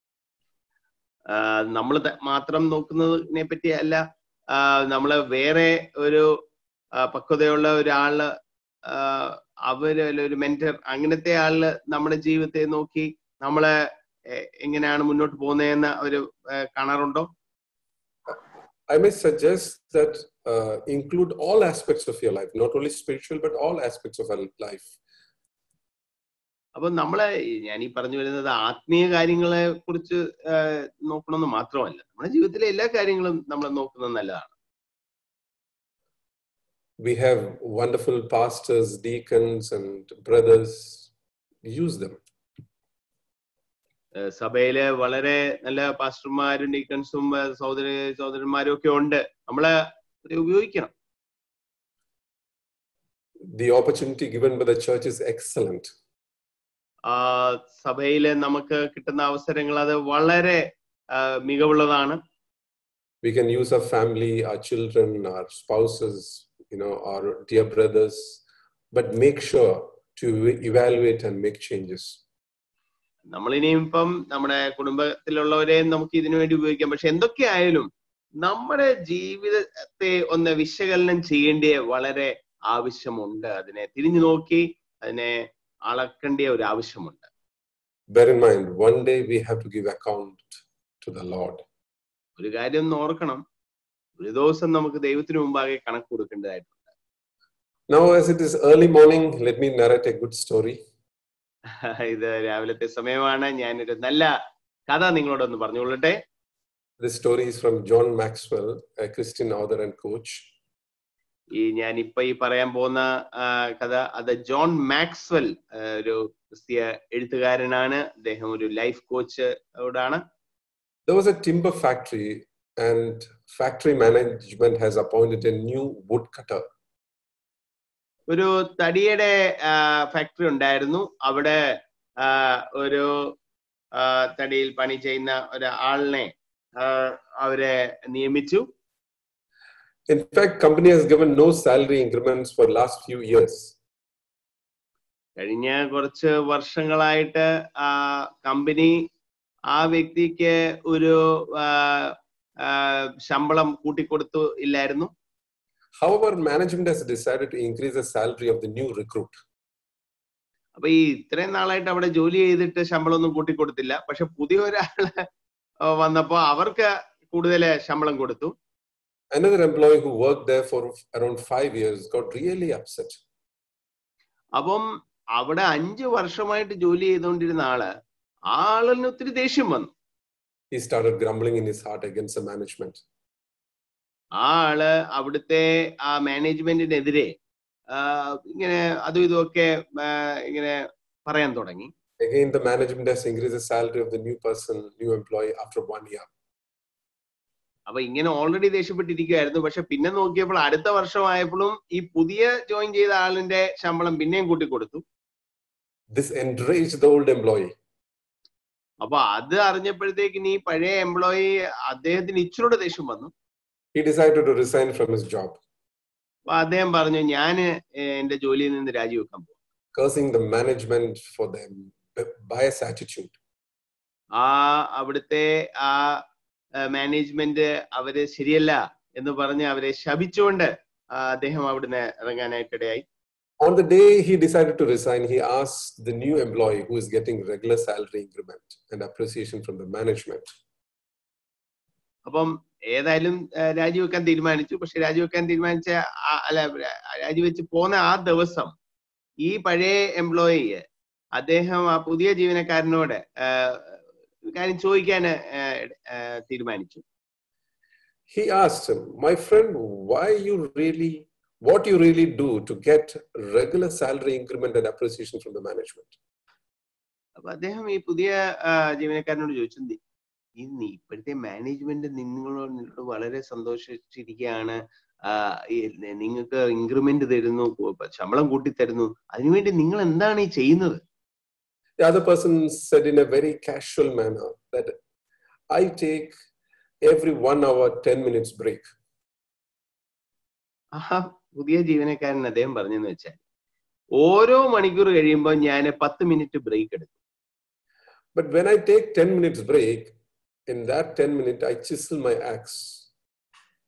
നമ്മൾ മാത്രം നോക്കുന്നതിനെ പറ്റി അല്ല ആ, നമ്മള് വേറെ ഒരു ആ, പക്വതയുള്ള ഒരാള് ആ, അവര് അല്ല ഒരു മെന്റർ അങ്ങനത്തെ ആള് നമ്മുടെ ജീവിതത്തെ നോക്കി നമ്മളെ എ- എങ്ങനെയാണ് മുന്നോട്ട് പോകുന്നതെന്ന് അവര് ഏഹ് കാണാറുണ്ടോ I may suggest that uh, include all aspects of your life, not only spiritual, but all aspects of our life. അപ്പൊ നമ്മളെ ഈ- ഞാൻ ഈ പറഞ്ഞു വരുന്നത് ആത്മീയ കാര്യങ്ങളെ കുറിച്ച് ഏഹ് നോക്കണമെന്ന് മാത്രമല്ല നമ്മുടെ ജീവിതത്തിലെ എല്ലാ കാര്യങ്ങളും നമ്മൾ നോക്കുന്നത് നല്ലതാണ് We have wonderful pastors, deacons, and brothers. Use them. ഏഹ് സഭയില് വളരെ നല്ല പാസ്റ്റർമാരും ഡീക്കൺസും ഏഹ് സഹോദര സഹോദരന്മാരും ഒക്കെ ഉണ്ട് നമ്മള് അത് ഉപയോഗിക്കണം The opportunity given by the church is excellent. ആ സഭയില് നമുക്ക് കിട്ടുന്ന അവസരങ്ങൾ അത് വളരെ ആഹ് മികവുള്ളതാണ് We can use our family, our children, our spouses, you know, our dear brothers, but make sure to evaluate and make changes. നമ്മളിനിയും ഇപ്പം നമ്മുടെ കുടുംബത്തിലുള്ളവരെയും നമുക്ക് ഇതിനു വേണ്ടി ഉപയോഗിക്കാം പക്ഷെ എന്തൊക്കെയായാലും നമ്മുടെ ജീവിതത്തെ ഒന്ന് വിശകലനം ചെയ്യേണ്ട വളരെ ആവശ്യമുണ്ട് അതിനെ തിരിഞ്ഞു നോക്കി അതിനെ അളക്കേണ്ട ഒരു ആവശ്യമുണ്ട് Bear in mind, one day we have to give account to the Lord. ഒരു കാര്യം ഒന്ന് ഓർക്കണം ഒരു ദിവസം നമുക്ക് ദൈവത്തിന് മുമ്പാകെ കണക്ക് കൊടുക്കേണ്ടതായിട്ടുണ്ട് Now, as it is early morning, let me narrate a good story. ഇത് രാവിലത്തെ സമയമാണ് ഞാനൊരു നല്ല കഥ നിങ്ങളോടൊന്ന് പറഞ്ഞുകൊള്ളട്ടെ This story is from John Maxwell, a Christian author and coach. ഈ ഞാൻ ഇപ്പൊ ഈ പറയാൻ പോകുന്ന ആ, കഥ അത് ജോൺ മാക്സ്വെൽ ആ, ഒരു ക്രിസ്തീയ എഴുത്തുകാരനാണ് അദ്ദേഹം ഒരു ലൈഫ് കോച്ച് ആണ് There was a timber factory, and factory management has appointed a new woodcutter. ഒരു തടിയുടെ ഫാക്ടറി ഉണ്ടായിരുന്നു അവിടെ ആ, ഒരു ആ, തടിയിൽ പണി ചെയ്യുന്ന ഒരാളിനെ ആ, അവരെ നിയമിച്ചു In fact, company has given no salary increments for last few years. കഴിഞ്ഞ കുറച്ച് വർഷങ്ങളായിട്ട് ആ കമ്പനി ആ വ്യക്തിക്ക് ഒരു ആ, ആ, ശമ്പളം കൂട്ടിക്കൊടുത്തു ഇല്ലായിരുന്നു However, management has decided to increase the salary of the new recruit. അപ്പൊ ഈ ഇത്രയും നാളായിട്ട് അവിടെ ജോലി ചെയ്തിട്ട് ശമ്പളം ഒന്നും കൂട്ടിക്കൊടുത്തില്ല പക്ഷെ പുതിയ ഒരാള് വന്നപ്പോ അവർക്ക് കൂടുതൽ ശമ്പളം കൊടുത്തു Another employee who worked there for around five years got really upset. അപ്പം അവിടെ അഞ്ചു വർഷമായിട്ട് ജോലി ചെയ്തുകൊണ്ടിരുന്ന ആള് ആ ആളിന് ഒത്തിരി ദേഷ്യം വന്നു He started grumbling in his heart against the management. ആ ആള് അവിടുത്തെ ആ മാനേജ്മെന്റിനെതിരെ ആ, ഇങ്ങനെ അതും ഇതും ഒക്കെ ആ, ഇങ്ങനെ പറയാൻ തുടങ്ങി Again, the management has increased the salary of the new person, new employee after one year. അപ്പൊ ഇങ്ങനെ ഓൾറെഡി ദേഷ്യപ്പെട്ടിരിക്കുകയായിരുന്നു പക്ഷെ പിന്നെ നോക്കിയപ്പോൾ അടുത്ത വർഷമായപ്പോഴും ഈ പുതിയ ജോയിൻ ചെയ്ത ആളിന്റെ ശമ്പളം പിന്നെയും കൂട്ടിക്കൊടുത്തു This enraged the old employee. അപ്പൊ അത് അറിഞ്ഞപ്പോഴത്തേക്കിന് ഈ പഴയ എംപ്ലോയി അദ്ദേഹത്തിന് ഇച്ചിരൂടെ ദേഷ്യം വന്നു He decided to resign from his job, അപ്പൊ അദ്ദേഹം പറഞ്ഞു ഞാൻ എന്റെ ജോലിയിൽ നിന്ന് രാജിവെക്കാൻ പോകും cursing the management for their bias attitude. ആ അവിടുത്തെ ആ മാനേജ്മെന്റ് അവര് ശരിയല്ല എന്ന് പറഞ്ഞ് അവരെ ശപിച്ചുകൊണ്ട് ആ, അദ്ദേഹം അവിടുന്ന് ഇറങ്ങാനായിട്ടിടയായി On the day he decided to resign, he asked the new employee who is getting regular salary increment and appreciation from the management. അപ്പം ഏതായാലും ആ, രാജിവെക്കാൻ തീരുമാനിച്ചു പക്ഷെ രാജിവെക്കാൻ തീരുമാനിച്ച ആ- അല്ല രാ- രാജിവെച്ച് പോന്ന ആ ദിവസം ഈ പഴയ എംപ്ലോയി അദ്ദേഹം ആ പുതിയ ജീവനക്കാരനോട് ആ, ഒരു കാര്യം ചോദിക്കാൻ ആ, ആ, തീരുമാനിച്ചു He asked him, My friend, why you really, what you really do to get regular salary increment and appreciation from the management? അപ്പൊ അദ്ദേഹം ഈ പുതിയ ആ, ജീവനക്കാരനോട് ചോദിച്ചു "നി- ഈ നീ ഇപ്പോഴത്തെ മാനേജ്മെന്റ് നിങ്ങളോട് നിങ്ങളോട് വളരെ സന്തോഷിച്ചിരിക്കുകയാണ് ആ, ഈ നി- നിങ്ങൾക്ക് ഇൻക്രിമെന്റ് തരുന്നു കു- ശമ്പളം കൂട്ടി തരുന്നു അതിനുവേണ്ടി നിങ്ങൾ എന്താണ് ഈ ചെയ്യുന്നത് The other person said in a very casual manner that I take every one hour, 10 minutes break. ആ പുതിയ ജീവനക്കാരൻ അദ്ദേഹം പറഞ്ഞെന്ന് വെച്ചാൽ ഓരോ മണിക്കൂർ കഴിയുമ്പോൾ ഞാൻ പത്ത് മിനിറ്റ് ബ്രേക്ക് എടുക്കും But when I take 10 minutes break, in that 10 minutes, I chisel my axe.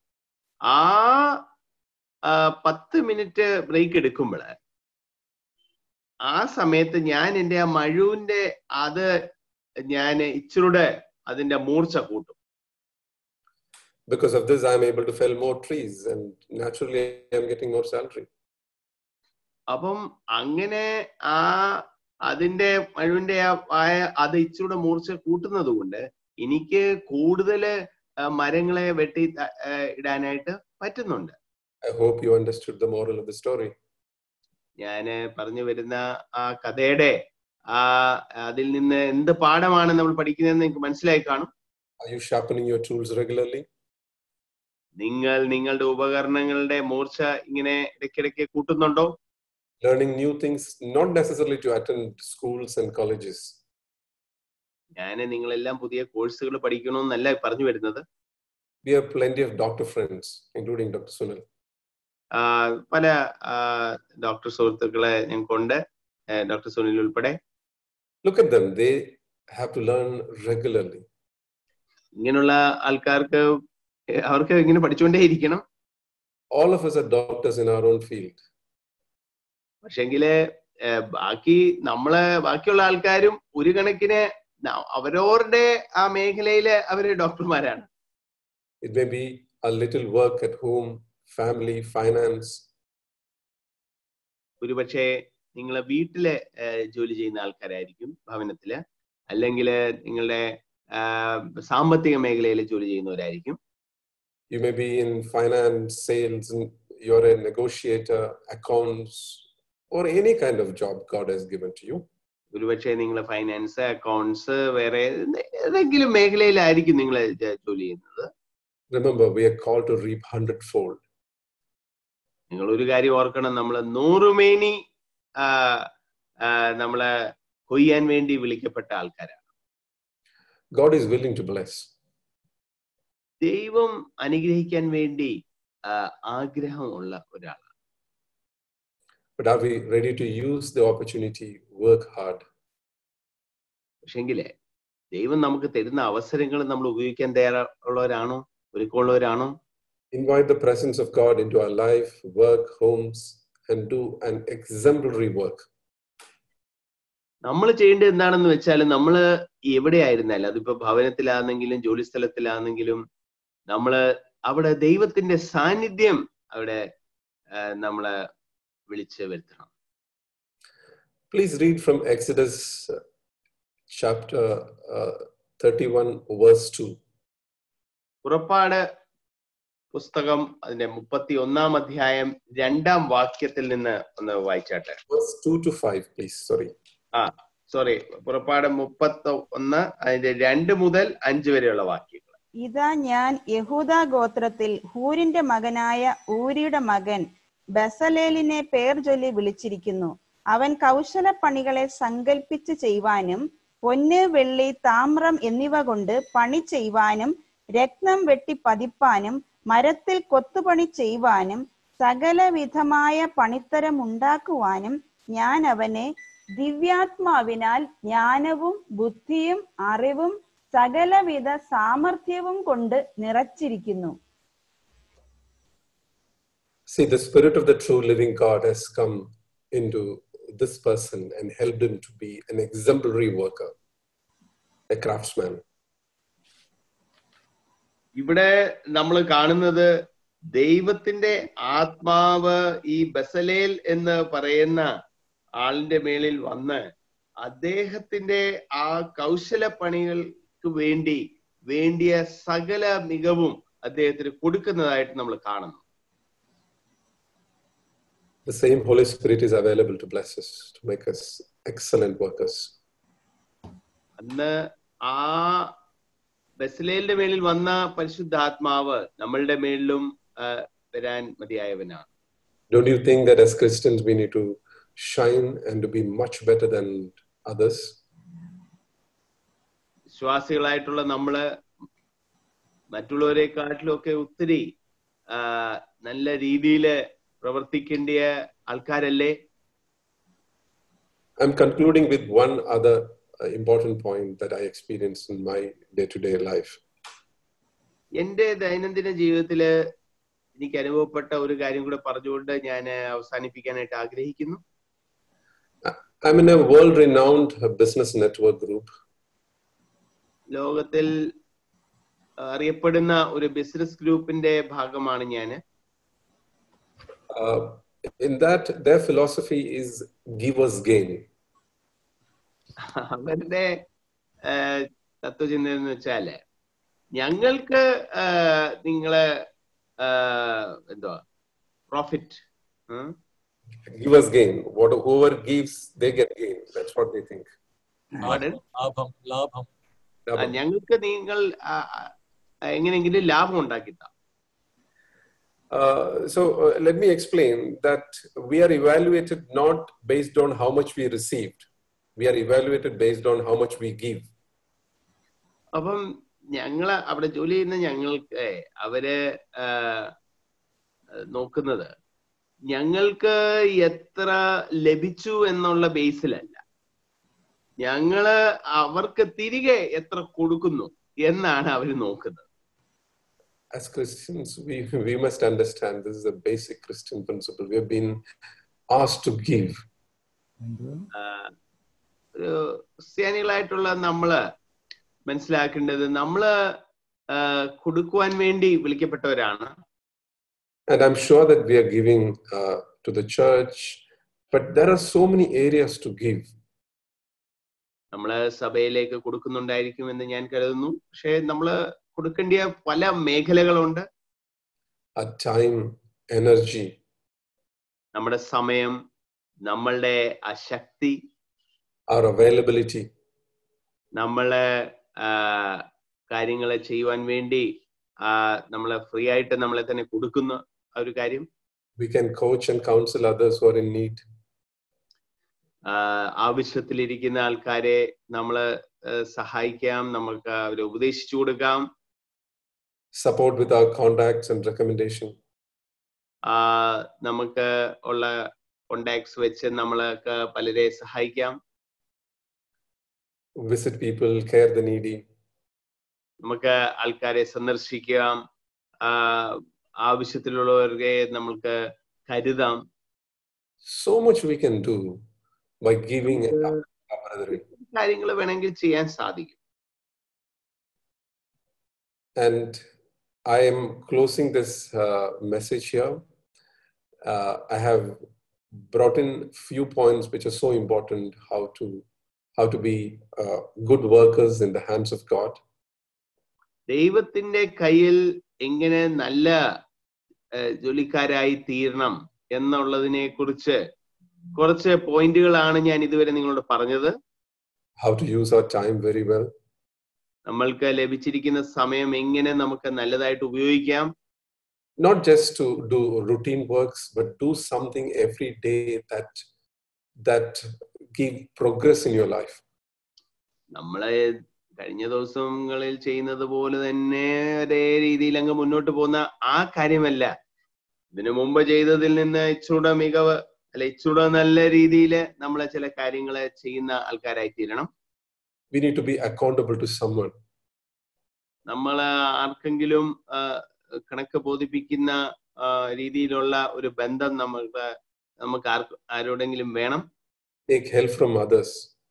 ആ ആ, പത്ത് മിനിറ്റ് ബ്രേക്ക് എടുക്കുമ്പോൾ ആ സമയത്ത് ഞാൻ എൻ്റെ ആ മഴുവിന്റെ അത് ഞാൻ ഇച്ചിരൂടെ അതിന്റെ മൂർച്ച കൂട്ടും Because of this, I'm able to fell more trees and naturally I'm getting more salary. അപ്പം അങ്ങനെ ആ അതിന്റെ മഴുവിന്റെ ആ ആയ അത് ഇച്ചിരൂടെ മൂർച്ച കൂട്ടുന്നത് കൊണ്ട് എനിക്ക് കൂടുതൽ മരങ്ങളെ വെട്ടി ത- ആ, ഇടാനായിട്ട് പറ്റുന്നുണ്ട് I hope you understood the moral of the story. ഞാൻ പറഞ്ഞു വരുന്ന ആ കഥയുടെ ആ അതിൽ നിന്ന് എന്ത് പാഠമാണ് നമ്മൾ പഠിക്കുന്നതെന്ന് എനിക്ക് മനസ്സിലായി കാണും Are you sharpening your tools regularly? നിങ്ങൾ നിങ്ങളുടെ ഉപകരണങ്ങളുടെ മൂർച്ച ഇങ്ങനെ ഇടയ്ക്കിടയ്ക്ക് കൂട്ടുന്നുണ്ടോ Learning new things, not necessarily to attend schools and colleges. ഞാൻ നിങ്ങളെല്ലാം പുതിയ കോഴ്സുകൾ പഠിക്കണമെന്നല്ല പറഞ്ഞു വരുന്നത് We have plenty of doctor friends, including Dr. Sunil. ആ, പല ഡോക്ടർ സുഹൃത്തുക്കളെ ഞങ്ങൾക്കുണ്ട് ഡോക്ടർ സുനിൽ ഉൾപ്പെടെ Look at them, they have to learn regularly. ഇങ്ങനെയുള്ള ആൾക്കാർക്ക് അവർക്ക് ഇങ്ങനെ പഠിച്ചുകൊണ്ടേയിരിക്കണം All of us are doctors in our own field. പക്ഷെങ്കില് ഏർ, ബാക്കി നമ്മള് ബാക്കിയുള്ള ആൾക്കാരും ഒരു കണക്കിന് ന- അവരവരുടെ ആ മേഖലയില് അവര് ഡോക്ടർമാരാണ് It may be a little work at home, family, finance, ഒരുപക്ഷെ നിങ്ങൾ വീട്ടില് ഏർ, ജോലി ചെയ്യുന്ന ആൾക്കാരായിരിക്കും ഭവനത്തില് അല്ലെങ്കിൽ നിങ്ങളുടെ ആ, സാമ്പത്തിക മേഖലയിൽ ജോലി ചെയ്യുന്നവരായിരിക്കും you may be in finance, sales, and you're a negotiator, accounts, or any kind of job God has given to you. ഒരുപക്ഷെ നിങ്ങൾ ഫൈനാൻസ് അക്കൗണ്ട്സ് വേറെ ഏതെങ്കിലും മേഖലയിലായിരിക്കും നിങ്ങൾ ജോലി ചെയ്യുന്നത് Remember, we are called to reap hundredfold. നിങ്ങൾ ഒരു കാര്യം ഓർക്കണം നമ്മൾ നൂറുമേനി ആ, ആ, നമ്മളെ കൊയ്യാൻ വേണ്ടി വിളിക്കപ്പെട്ട ആൾക്കാരാണ് God is willing to bless. ദൈവം അനുഗ്രഹിക്കാൻ വേണ്ടി ആ, ആഗ്രഹമുള്ള ഒരാൾ But are we ready to use the opportunity, work hard? പക്ഷെങ്കിലേ ദൈവം നമുക്ക് തരുന്ന അവസരങ്ങൾ നമ്മൾ ഉപയോഗിക്കാൻ തയ്യാറുള്ളവരാണോ ഒരുക്കമുള്ളവരാണോ Invite the presence of God into our life, work, homes, and do an exemplary work. നമ്മൾ ചെയ്യേണ്ടത് എന്താണെന്ന് വെച്ചാൽ നമ്മൾ എവിടെയായിരുന്നാലും അതിപ്പോ ഭവനത്തിലാണെങ്കിലും ജോലി സ്ഥലത്തിലാണെങ്കിലും നമ്മള് അവിടെ ദൈവത്തിന്റെ സാന്നിധ്യം അവിടെ ആ, നമ്മളെ വിളിച്ച് വരുത്തണം Please read from Exodus uh, chapter uh, 31, verse 2. പുറപ്പാട് പുസ്തകം അതിന്റെ മുപ്പത്തി ഒന്നാം അധ്യായം രണ്ടാം വാക്യത്തിൽ നിന്ന് ഒന്ന് വായിച്ചാട്ടെ Verse 2 to 5, please. Sorry. Sorry പുറപ്പാട് മുപ്പത്തി ഒന്ന് അതിന്റെ രണ്ട് മുതൽ അഞ്ച് വരെയുള്ള വാക്യങ്ങൾ ഇതാ ഞാൻ യഹൂദ ഗോത്രത്തിൽ ഹൂരിന്റെ മകനായ ഊരിയുടെ മകൻ ബസലേലിനെ പേർ ചൊല്ലി വിളിച്ചിരിക്കുന്നു അവൻ കൗശല പണികളെ സങ്കൽപ്പിച്ച് ചെയ്യുവാനും പൊന്ന് വെള്ളി താമ്രം എന്നിവ കൊണ്ട് പണി ചെയ്യുവാനും രത്നം വെട്ടി പതിപ്പാനും മരത്തിൽ കൊത്തുപണി ചെയ്യുവാനും സകലവിധമായ പണിത്തരം ഉണ്ടാക്കുവാനും ഞാൻ അവനെ ദിവ്യാത്മാവിനാൽ ജ്ഞാനവും ബുദ്ധിയും അറിവും സകലവിധ സാമർഥ്യവും കൊണ്ട് നിറച്ചിരിക്കുന്നു See, the Spirit of the true living God has come into this person and helped him to be an exemplary worker, a craftsman. ഇവിടെ നമ്മൾ കാണുന്നത് ദൈവത്തിന്റെ ആത്മാവ് ഈ ബസലേൽ എന്ന് പറയുന്ന ആളിന്റെ മേളിൽ വന്ന് അദ്ദേഹത്തിന്റെ ആ കൗശല പണികൾക്ക് വേണ്ടി വേണ്ടിയ സകല മികവും അദ്ദേഹത്തിന് കൊടുക്കുന്നതായിട്ട് നമ്മൾ കാണുന്നു The same Holy Spirit is available to bless us, to make us excellent workers. അന്ന് ആ ബസലേലിന്റെ മേളിൽ വന്ന പരിശുദ്ധാത്മാവ് നമ്മളുടെ മേളിലും ആ, വരാൻ മതിയായവനാണ് Don't you think that as Christians we need to shine and to be much better than others? വിശ്വാസികളായിട്ടുള്ള നമ്മള് മറ്റുള്ളവരെക്കാട്ടിലും ഒക്കെ ഒത്തിരി ആ, നല്ല രീതിയിൽ പ്രവർത്തിക്കേണ്ട ആൾക്കാരല്ലേ I'm concluding with one other uh, important point that I experienced in my day to day life. എന്റെ ദൈനംദിന ജീവിതത്തില് എനിക്ക് അനുഭവപ്പെട്ട ഒരു കാര്യം കൂടെ പറഞ്ഞുകൊണ്ട് ഞാൻ അവസാനിപ്പിക്കാനായിട്ട് ആഗ്രഹിക്കുന്നു I'm in a world renowned business network group. ലോകത്തിൽ അറിയപ്പെടുന്ന ഒരു ബിസിനസ് ഗ്രൂപ്പിന്റെ ഭാഗമാണ് ഞാൻ Uh, in that, their philosophy is give us gain. അവരുടെ ആഹ്, തത്വചിന്ത എന്ന് വെച്ചാല് ഞങ്ങൾക്ക് ആഹ്, നിങ്ങളെ ആഹ്, എന്തുവാ profit Give us gain. What, whoever gives, they get gain. That's what they think. ലാഭം ലാഭം ഞങ്ങൾക്ക് നിങ്ങൾ ആഹ്, ആഹ്, എങ്ങനെയെങ്കിലും ലാഭം ഉണ്ടാക്കിത്താം Uh, so uh, let me explain that we are evaluated not based on how much we received. We are evaluated based on how much we give. അപ്പം ഞങ്ങള് അവിടെ ജോലി ചെയ്യുന്ന ഞങ്ങൾക്ക് അവര് ആഹ്, നോക്കുന്നത് ഞങ്ങൾക്ക് എത്ര ലഭിച്ചു എന്നുള്ള ബേസിലല്ല ഞങ്ങള് അവർക്ക് തിരികെ എത്ര കൊടുക്കുന്നു എന്നാണ് അവർ നോക്കുന്നത് As Christians, we, we must understand this is a basic Christian principle. We have been asked to give. ആഹ്, ഒരു ക്രിസ്ത്യാനികളായിട്ടുള്ള നമ്മള് മനസ്സിലാക്കേണ്ടത് നമ്മള് ആഹ്, കൊടുക്കുവാൻ വേണ്ടി വിളിക്കപ്പെട്ടവരാണ് And I'm sure that we are giving uh, to the church, but there are so many areas to give. നമ്മള് സഭയിലേക്ക് കൊടുക്കുന്നുണ്ടായിരിക്കും എന്ന് ഞാൻ കരുതുന്നു പക്ഷെ നമ്മള് കൊടുക്കേണ്ട പല മേഖലകളുണ്ട് Our time, energy, നമ്മുടെ സമയം നമ്മളുടെ ആ ശക്തി our availability, നമ്മളെ കാര്യങ്ങളെ ചെയ്യുവാൻ വേണ്ടി ആ, നമ്മളെ ഫ്രീ ആയിട്ട് നമ്മളെ തന്നെ കൊടുക്കുന്ന ആ ഒരു കാര്യം we can coach and counsel others who are in need. ആ, ആവശ്യത്തിലിരിക്കുന്ന ആൾക്കാരെ നമ്മള് ആ, സഹായിക്കാം നമുക്ക് അവരെ ഉപദേശിച്ചു കൊടുക്കാം Support with our contacts and recommendation. ആ, നമുക്ക് ഉള്ള കോണ്ടാക്ട്സ് വെച്ച് നമ്മൾക്ക് പലരെ സഹായിക്കാം Visit people, care the needy. നമുക്ക് ആൾക്കാരെ സന്ദർശിക്കാം ആ, ആവശ്യത്തിലുള്ളവരെ നമ്മൾക്ക് കരുതാം So much we can do by giving and our brethren. കാര്യങ്ങൾ വേണമെങ്കിൽ ചെയ്യാൻ സാധിക്കും And I am closing this uh, message here. Uh, I have brought in few points which are so important how to how to be uh, good workers in the hands of God. ദൈവത്തിന്റെ കയ്യിൽ എങ്ങനെ നല്ല ഏഹ്, ജോലിക്കാരായി തീരണം എന്നുള്ളതിനെ കുറിച്ച് കുറച്ച് പോയിന്റുകളാണ് ഞാൻ ഇതുവരെ നിങ്ങളോട് പറഞ്ഞത് how to use our time very well, നമ്മൾക്ക് ലഭിച്ചിരിക്കുന്ന സമയം എങ്ങനെ നമുക്ക് നല്ലതായിട്ട് ഉപയോഗിക്കാം not just to do routine works, but do something every day that that give progress in your life. നമ്മളെ കഴിഞ്ഞ ദിവസങ്ങളിൽ ചെയ്യുന്നത് പോലെ തന്നെ ഒരേ രീതിയിൽ അങ്ങ് മുന്നോട്ട് പോകുന്ന ആ കാര്യമല്ല ഇതിനു മുമ്പ് ചെയ്തതിൽ നിന്ന് ഇച്ചൂടെ മികവ് അല്ല ഇച്ചൂടെ നല്ല രീതിയിൽ നമ്മൾ ചില കാര്യങ്ങൾ ചെയ്യുന്ന ആൾക്കാരായി തീരണം We need to be accountable to someone. നമ്മൾ ആർക്കെങ്കിലും ആ, കണക്ക് ബോധിപ്പിക്കുന്ന ആ, രീതിയിലുള്ള ഒരു ബന്ധം നമ്മൾക്ക് നമുക്ക് ആർക്ക് ആരോടെങ്കിലും വേണം Take help from others.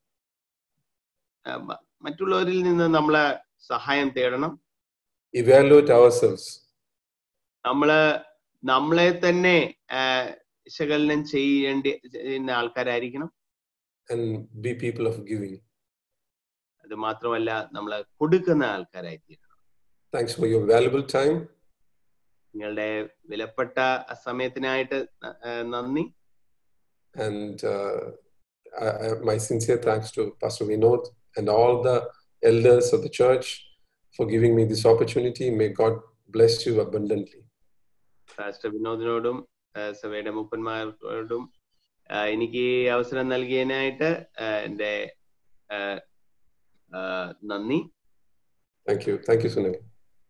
ആ, മ- മറ്റുള്ളവരിൽ നിന്ന് നമ്മളെ സഹായം തേടണം Evaluate ourselves. നമ്മള് നമ്മളെ തന്നെ ആ, വിശകലനം ചെയ്യേണ്ടി ചെയ്യുന്ന ആൾക്കാരായിരിക്കണം and be people of giving. അത് മാത്രമല്ല നമ്മള് കൊടുക്കുന്ന ആൾക്കാരായി തീരണം Thanks for your valuable time. നിങ്ങളുടെ വിലപ്പെട്ട ആ സമയത്തിനായിട്ട് ന- ആ, നന്ദി And uh, I, I, my sincere thanks to Pastor Vinod and all the elders of the church for giving me this opportunity. May God bless you abundantly. Pastor വിനോദിനോടും ആ, സഭയുടെ മുപ്പന്മാരോടും ആ, എനിക്ക് ഈ അവസരം നൽകിയതിനായിട്ട് ആ, എൻ്റെ ആ, ആ, നന്ദി Thank you. Thank you, Sunil.